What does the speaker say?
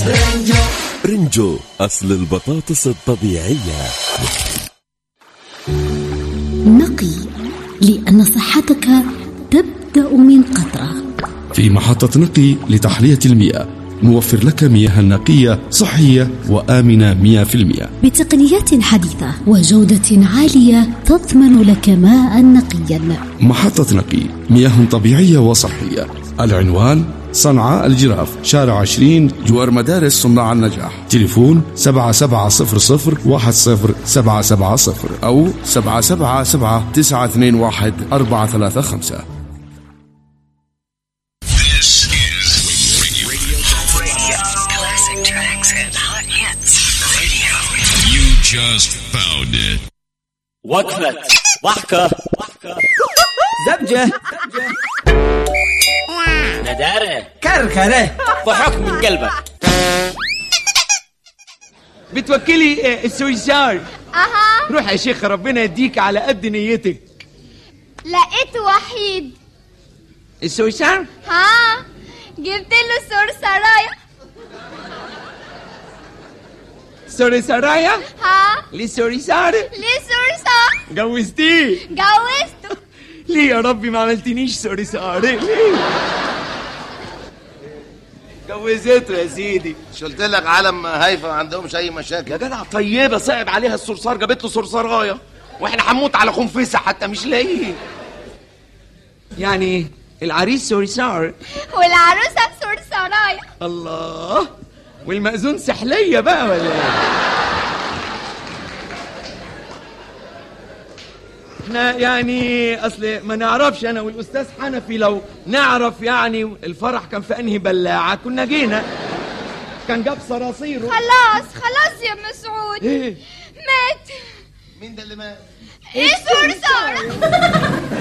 رنجو أصل البطاطس الطبيعية نقي لأن صحتك تبدأ من قطرة في محطة نقي لتحلية المياه نوفر لك مياه نقية صحية وآمنة 100% بتقنيات حديثة وجودة عالية تضمن لك ماء نقيا محطة نقي مياه طبيعية وصحية العنوان صنعاء الجراف شارع 20 جوار مدارس صناع النجاح تليفون 7700 أو 777 921 435 Classic tracks and hot hits. Radio. You just found it. وقفة ضحكة زبجة ندارة كركرة ضحك من قلبك بتوكلي آه، السويسار اها روح يا شيخ ربنا يديك على قد نيتك لقيت وحيد السويسار ها جبت له سرسرايا سوري سرايا ها ليه سوري سار ليه سرسار جوزتيه جوزته ليه يا ربي ما عملتنيش سوري سار ليه جوزته يا سيدي مش قلت لك عالم هايفه ما عندهمش اي يا مشاكل جدع طيبه صعب عليها الصرصار جابت له صرصرايه واحنا هنموت على خنفسه حتى مش لاقيه يعني العريس سوريسار والعروسة سرسرايا الله والمأذون سحلية بقى ولا ايه؟ احنا يعني اصل ما نعرفش انا والاستاذ حنفي لو نعرف يعني الفرح كان في انهي بلاعه كنا جينا كان جاب صراصيره خلاص خلاص يا مسعود ايه مات مين ده اللي مات ايه سرسار